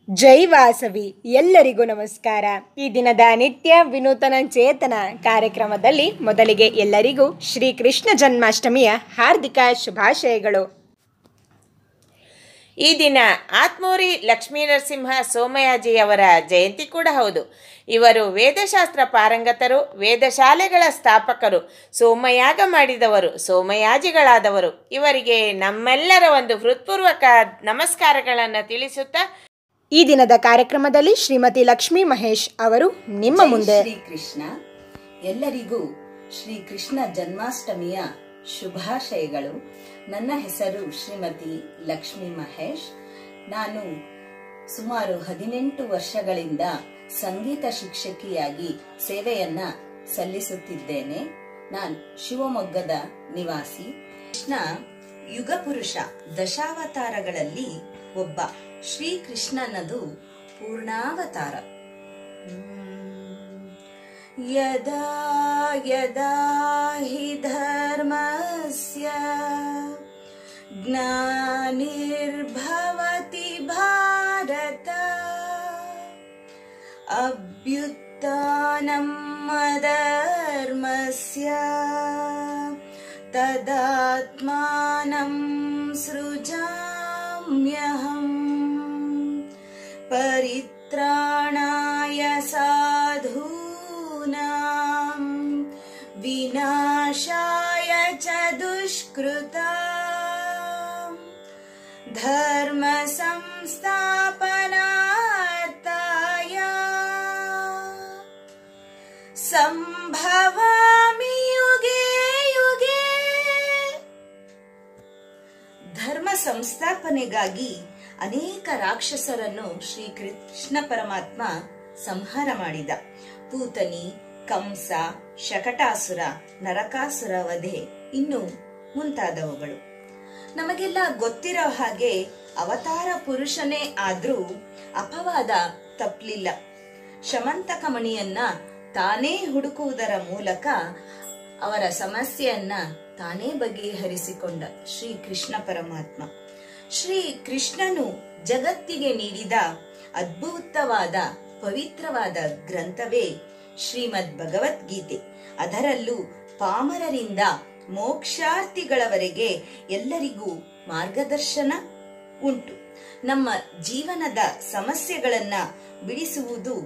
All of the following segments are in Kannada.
ಜೈ ವಾಸವಿ ಎಲ್ಲರಿಗೂ ನಮಸ್ಕಾರ ಈ ದಿನದ ನಿತ್ಯ ವಿನೂತನ ಚೇತನ ಕಾರ್ಯಕ್ರಮದಲ್ಲಿ ಮೊದಲಿಗೆ ಎಲ್ಲರಿಗೂ ಶ್ರೀಕೃಷ್ಣ ಜನ್ಮಾಷ್ಟಮಿಯ ಹಾರ್ದಿಕ ಶುಭಾಶಯಗಳು ಈ ದಿನ ಆತ್ಮೂರಿ ಲಕ್ಷ್ಮೀ ನರಸಿಂಹ ಸೋಮಯಾಜಿಯವರ ಜಯಂತಿ ಕೂಡ ಹೌದು ಇವರು ವೇದಶಾಸ್ತ್ರ ಪಾರಂಗತರು ವೇದಶಾಲೆಗಳ ಸ್ಥಾಪಕರು ಸೋಮಯಾಗ ಮಾಡಿದವರು ಸೋಮಯಾಜಿಗಳಾದವರು ಇವರಿಗೆ ನಮ್ಮೆಲ್ಲರ ಒಂದು ಹೃತ್ಪೂರ್ವಕ ನಮಸ್ಕಾರಗಳನ್ನು ತಿಳಿಸುತ್ತಾ ಈ ದಿನದ ಕಾರ್ಯಕ್ರಮದಲ್ಲಿ ಶ್ರೀಮತಿ ಲಕ್ಷ್ಮೀ ಮಹೇಶ್ ಅವರು ನಿಮ್ಮ ಮುಂದೆ ಶ್ರೀ ಕೃಷ್ಣ ಎಲ್ಲರಿಗೂ ಶ್ರೀ ಕೃಷ್ಣ ಜನ್ಮಾಷ್ಟಮಿಯ ಶುಭಾಶಯಗಳು ನನ್ನ ಹೆಸರು ಶ್ರೀಮತಿ ಲಕ್ಷ್ಮಿ ಮಹೇಶ್ ನಾನು ಸುಮಾರು ಹದಿನೆಂಟು ವರ್ಷಗಳಿಂದ ಸಂಗೀತ ಶಿಕ್ಷಕಿಯಾಗಿ ಸೇವೆಯನ್ನ ಸಲ್ಲಿಸುತ್ತಿದ್ದೇನೆ ನಾನು ಶಿವಮೊಗ್ಗದ ನಿವಾಸಿ ಕೃಷ್ಣ ಯುಗಪುರುಷ ದಶಾವತಾರಗಳಲ್ಲಿ ಒಬ್ಬ ಶ್ರೀಕೃಷ್ಣನದು ಪೂರ್ಣಾವತಾರ ಯದಾ ಯದಾ ಹಿ ಧರ್ಮಸ್ಯ ಗ್ಲಾನಿರ್ಭವತಿ ಭಾರತ ಅಭ್ಯುತ್ಥಾನಂ ಅಧರ್ಮಸ್ಯ ತದಾತ್ಮಾನಂ ಸೃಜಾಮ್ಯಹಂ परित्राणाय साधूनां विनाशाय च दुष्कृता धर्मसंस्थापनार्थाय सम्भवामि युगे युगे ಧರ್ಮ ಸಂಸ್ಥಾಪನೆಗಾಗಿ ಅನೇಕ ರಾಕ್ಷಸರನ್ನು ಶ್ರೀ ಕೃಷ್ಣ ಪರಮಾತ್ಮ ಸಂಹಾರ ಮಾಡಿದ ಪೂತನಿ ಕಂಸ ಶಕಟಾಸುರ ನರಕಾಸುರ ವಧೆ ಇನ್ನು ಮುಂತಾದವುಗಳು ನಮಗೆಲ್ಲ ಗೊತ್ತಿರೋ ಹಾಗೆ ಅವತಾರ ಪುರುಷನೇ ಆದ್ರೂ ಅಪವಾದ ತಪ್ಪಲಿಲ್ಲ ಶಮಂತಕ ಮಣಿಯನ್ನ ತಾನೇ ಹುಡುಕುವುದರ ಮೂಲಕ ಅವರ ಸಮಸ್ಯೆಯನ್ನ ತಾನೇ ಬಗೆಹರಿಸಿಕೊಂಡ ಶ್ರೀ ಕೃಷ್ಣ ಪರಮಾತ್ಮ ಶ್ರೀ ಕೃಷ್ಣನು ಜಗತ್ತಿಗೆ ನೀಡಿದ ಅದ್ಭುತವಾದ ಪವಿತ್ರವಾದ ಗ್ರಂಥವೇ ಶ್ರೀಮದ್ ಭಗವದ್ಗೀತೆ ಅದರಲ್ಲೂ ಪಾಮರರಿಂದ ಮೋಕ್ಷಾರ್ಥಿಗಳವರೆಗೆ ಎಲ್ಲರಿಗೂ ಮಾರ್ಗದರ್ಶನ ಉಂಟು ನಮ್ಮ ಜೀವನದ ಸಮಸ್ಯೆಗಳನ್ನ ಬಿಡಿಸುವುದು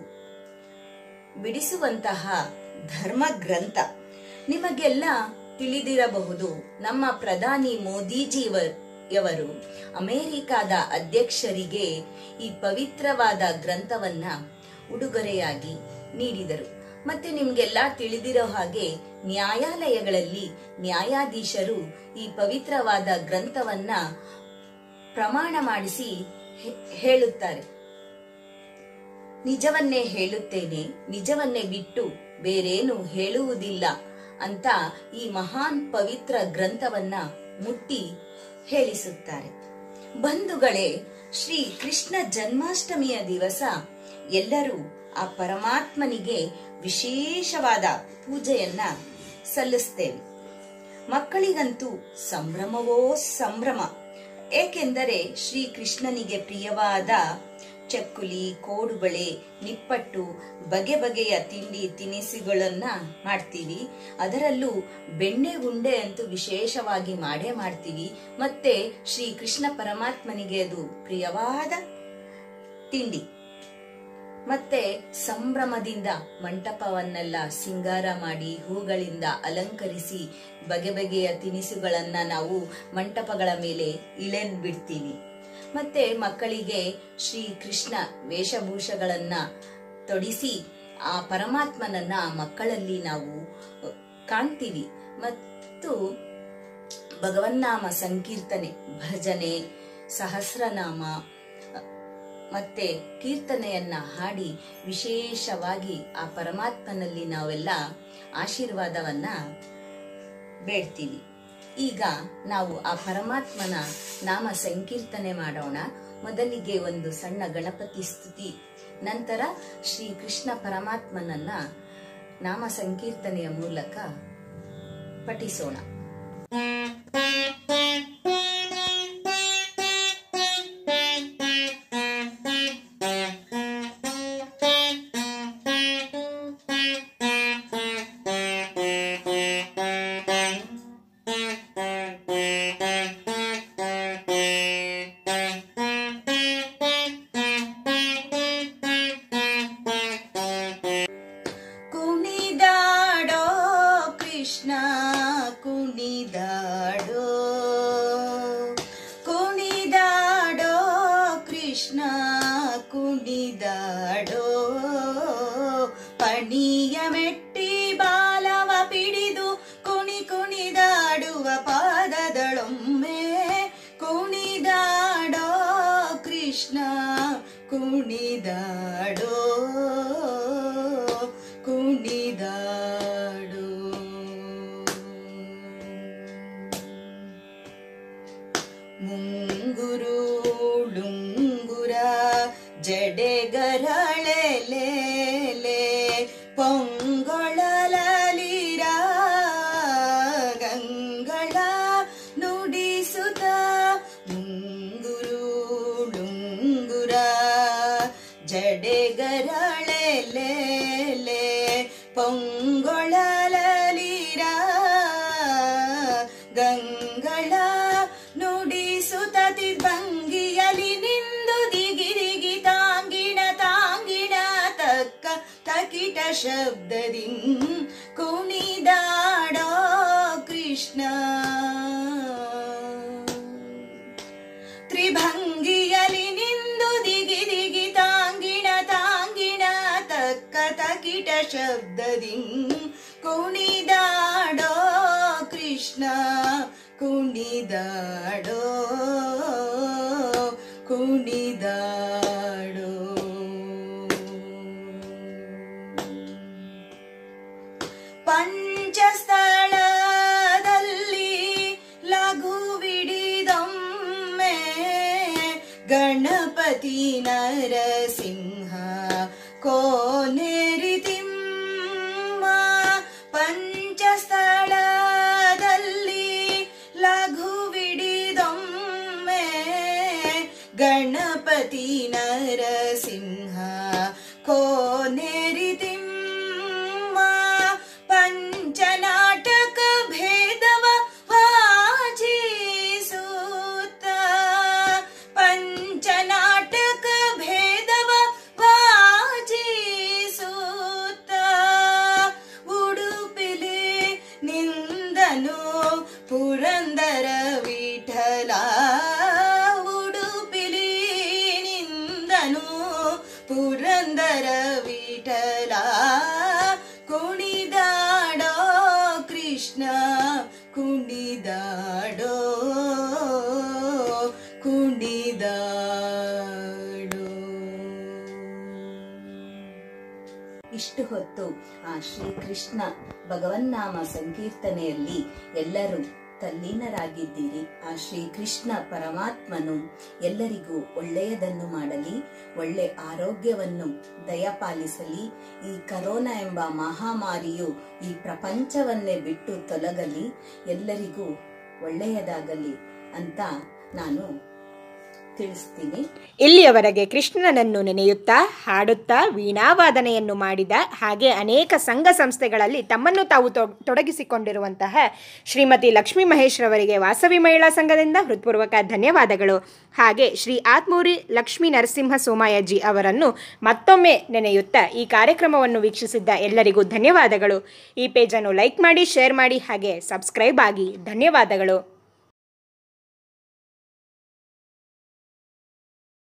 ಬಿಡಿಸುವಂತಹ ಧರ್ಮ ಗ್ರಂಥ ನಿಮಗೆಲ್ಲ ತಿಳಿದಿರಬಹುದು ನಮ್ಮ ಪ್ರಧಾನಿ ಮೋದಿಜಿಯವರು ಅಮೆರಿಕಾದ ಅಧ್ಯಕ್ಷರಿಗೆ ಈ ಪವಿತ್ರವಾದ ಗ್ರಂಥವನ್ನ ಉಡುಗೊರೆಯಾಗಿ ನೀಡಿದರು ಮತ್ತೆ ನಿಮ್ಗೆಲ್ಲ ತಿಳಿದಿರೋ ಹಾಗೆ ನ್ಯಾಯಾಲಯಗಳಲ್ಲಿ ನ್ಯಾಯಾಧೀಶರು ಈ ಪವಿತ್ರವಾದ ಗ್ರಂಥವನ್ನ ಪ್ರಮಾಣ ಮಾಡಿಸಿ ಹೇ- ಹೇಳುತ್ತಾರೆ ನಿಜವನ್ನೇ ಹೇಳುತ್ತೇನೆ ನಿಜವನ್ನೇ ಬಿಟ್ಟು ಬೇರೇನು ಹೇಳುವುದಿಲ್ಲ ಅಂತ ಈ ಮಹಾನ್ ಪವಿತ್ರ ಗ್ರಂಥವನ್ನ ಮುಟ್ಟಿ ಹೇಳಿಸುತ್ತಾರೆ ಬಂಧುಗಳೇ ಶ್ರೀ ಕೃಷ್ಣ ಜನ್ಮಾಷ್ಟಮಿಯ ದಿವಸ ಎಲ್ಲರೂ ಆ ಪರಮಾತ್ಮನಿಗೆ ವಿಶೇಷವಾದ ಪೂಜೆಯನ್ನ ಸಲ್ಲಿಸ್ತೇವೆ ಮಕ್ಕಳಿಗಂತೂ ಸಂಭ್ರಮವೋ ಸಂಭ್ರಮ ಏಕೆಂದರೆ ಶ್ರೀ ಕೃಷ್ಣನಿಗೆ ಪ್ರಿಯವಾದ ಚಕ್ಕುಲಿ ಕೋಡುಬಳೆ ನಿಪ್ಪಟ್ಟು ಬಗೆ ಬಗೆಯ ತಿಂಡಿ ತಿನಿಸುಗಳನ್ನ ಮಾಡ್ತೀವಿ ಅದರಲ್ಲೂ ಬೆಣ್ಣೆ ಉಂಡೆ ಅಂತೂ ವಿಶೇಷವಾಗಿ ಮಾಡೇ ಮಾಡ್ತೀವಿ ಮತ್ತೆ ಶ್ರೀ ಕೃಷ್ಣ ಪರಮಾತ್ಮನಿಗೆ ಅದು ಪ್ರಿಯವಾದ ತಿಂಡಿ ಮತ್ತೆ ಸಂಭ್ರಮದಿಂದ ಮಂಟಪವನ್ನೆಲ್ಲ ಸಿಂಗಾರ ಮಾಡಿ ಹೂಗಳಿಂದ ಅಲಂಕರಿಸಿ ಬಗೆ ಬಗೆಯ ತಿನಿಸುಗಳನ್ನ ನಾವು ಮಂಟಪಗಳ ಮೇಲೆ ಇಳೆನ್ ಬಿಡ್ತೀವಿ ಮತ್ತೆ ಮಕ್ಕಳಿಗೆ ಶ್ರೀ ಕೃಷ್ಣ ವೇಷಭೂಷಗಳನ್ನ ತೊಡಿಸಿ ಆ ಪರಮಾತ್ಮನನ್ನ ಮಕ್ಕಳಲ್ಲಿ ನಾವು ಕಾಣ್ತೀವಿ ಮತ್ತು ಭಗವನ್ನಾಮ ಸಂಕೀರ್ತನೆ ಭಜನೆ ಸಹಸ್ರನಾಮ ಮತ್ತೆ ಕೀರ್ತನೆಯನ್ನ ಹಾಡಿ ವಿಶೇಷವಾಗಿ ಆ ಪರಮಾತ್ಮನಲ್ಲಿ ನಾವೆಲ್ಲ ಆಶೀರ್ವಾದವನ್ನ ಬೇಡ್ತೀವಿ ಈಗ ನಾವು ಆ ಪರಮಾತ್ಮನ ನಾಮ ಸಂಕೀರ್ತನೆ ಮಾಡೋಣ ಮೊದಲಿಗೆ ಒಂದು ಸಣ್ಣ ಗಣಪತಿ ಸ್ತುತಿ ನಂತರ ಶ್ರೀ ಕೃಷ್ಣ ಪರಮಾತ್ಮನನ್ನ ನಾಮ ಸಂಕೀರ್ತನೆಯ ಮೂಲಕ ಪಠಿಸೋಣ ಕುಣಿದಾಡೋ ಪಣಿಯ ಮೆಟ್ಟಿ ಬಾಲವ ಪಿಡಿದು ಕುಣಿ ಕುಣಿದಾಡುವ ಪಾದದಳೊಮ್ಮೆ ಕುಣಿದಾಡೋ ಕೃಷ್ಣ ಕುಣಿದಾಡೋ ಕುಣಿದಾಡೋ ಮುಂಗುರುಳುಂಗುರ ಜಡೆಗರಳೆಲೆ ಪೊಂಗೊಳಲಿರ ಗಂಗಳ ನುಡಿಸುತ್ತ ಮುಂಗುರುಳುಂಗುರ ಜಡೆಗರಳೆಲೆ ಪೊಂಗೊಳಲಿರ ಗಂಗಳ ನುಡಿಸುತ್ತ ತಿರ್ಭಂಗಿಯಲಿ ನಿಂದು ದಿಗಿರಿಗಿ ತಾಂಗಿಣ ತಾಂಗಿಣ ತಕ್ಕ ತಕಿಟ ಶಬ್ದದಿ ಕುಣಿದಾಡೋ ಕೃಷ್ಣ ತ್ರಿಭಂಗಿಯಲಿ ನಿಂದು ದಿಗಿ ದಿಗಿ ತಾಂಗಿಣ ತಾಂಗಿಣ ತಕ್ಕ ತಕಿಟ ಶಬ್ದದಿ ಕುಣಿದಾಡೋ ಕೃಷ್ಣ ಕುಣಿದಾಡೋ ಕುಣಿದಾಡೋ ಪಂಚಸ್ಥಳದಲ್ಲಿ ಲಘುವಿಡಿದೊಮ್ಮೆ ಗಣಪತಿ ನರಸಿಂಹ ಕೋನೆರಿತಿಮ್ಮ ಪಂಚಸ್ಥಳದಲ್ಲಿ ಲಘುವಿಡಿದೊಮ್ಮೆ ಗಣಪತಿ ನರಸಿಂಹ ಕೋನೆರಿತಿಮ್ಮ ಪಂಚನಾಟಕ ಭೇದವ ವಾಜಿಸುತ್ತ ಪಂಚನಾಟಕ ಭೇದವ ವಾಜಿಸುತ್ತ ಉಡುಪಿಲಿ ನಿಂದನು ಪುರಂದರ ವಿಠಲ ಉಡುಪಿಲಿ ನಿಂದನು ಪುರಂದರ ವಿಠಲ ಕುಣಿದಾಡೋ ಕೃಷ್ಣ ಕುಣಿದಾಡೋ ಕುಣಿದಾಡೋ ಇಷ್ಟು ಹೊತ್ತು ಆ ಶ್ರೀಕೃಷ್ಣ ಭಗವನ್ನಾಮ ಸಂಕೀರ್ತನೆಯಲ್ಲಿ ಎಲ್ಲರೂ ತಲ್ಲೀನರಾಗಿದ್ದೀರಿ ಆ ಶ್ರೀಕೃಷ್ಣ ಪರಮಾತ್ಮನು ಎಲ್ಲರಿಗೂ ಒಳ್ಳೆಯದನ್ನು ಮಾಡಲಿ ಒಳ್ಳೆ ಆರೋಗ್ಯವನ್ನು ದಯಪಾಲಿಸಲಿ ಈ ಕರೋನಾ ಎಂಬ ಮಹಾಮಾರಿಯು ಈ ಪ್ರಪಂಚವನ್ನೇ ಬಿಟ್ಟು ತೊಲಗಲಿ ಎಲ್ಲರಿಗೂ ಒಳ್ಳೆಯದಾಗಲಿ ಅಂತ ನಾನು ತಿಳಿಸ್ತೀನಿ ಇಲ್ಲಿಯವರೆಗೆ ಕೃಷ್ಣನನ್ನು ನೆನೆಯುತ್ತಾ ಹಾಡುತ್ತಾ ವೀಣಾವಾದನೆಯನ್ನು ಮಾಡಿದ ಹಾಗೆ ಅನೇಕ ಸಂಘ ಸಂಸ್ಥೆಗಳಲ್ಲಿ ತಮ್ಮನ್ನು ತಾವು ತೊ- ತೊಡಗಿಸಿಕೊಂಡಿರುವಂತಹ ಶ್ರೀಮತಿ ಲಕ್ಷ್ಮೀ ಮಹೇಶ್ ರವರಿಗೆ ವಾಸವಿ ಮಹಿಳಾ ಸಂಘದಿಂದ ಹೃತ್ಪೂರ್ವಕ ಧನ್ಯವಾದಗಳು ಹಾಗೆ ಶ್ರೀ ಆತ್ಮೂರಿ ಲಕ್ಷ್ಮೀ ನರಸಿಂಹ ಸೋಮಾಯಜ್ಜಿ ಅವರನ್ನು ಮತ್ತೊಮ್ಮೆ ನೆನೆಯುತ್ತಾ ಈ ಕಾರ್ಯಕ್ರಮವನ್ನು ವೀಕ್ಷಿಸಿದ್ದ ಎಲ್ಲರಿಗೂ ಧನ್ಯವಾದಗಳು ಈ ಪೇಜನ್ನು ಲೈಕ್ ಮಾಡಿ ಶೇರ್ ಮಾಡಿ ಹಾಗೆ ಸಬ್ಸ್ಕ್ರೈಬ್ ಆಗಿ ಧನ್ಯವಾದಗಳು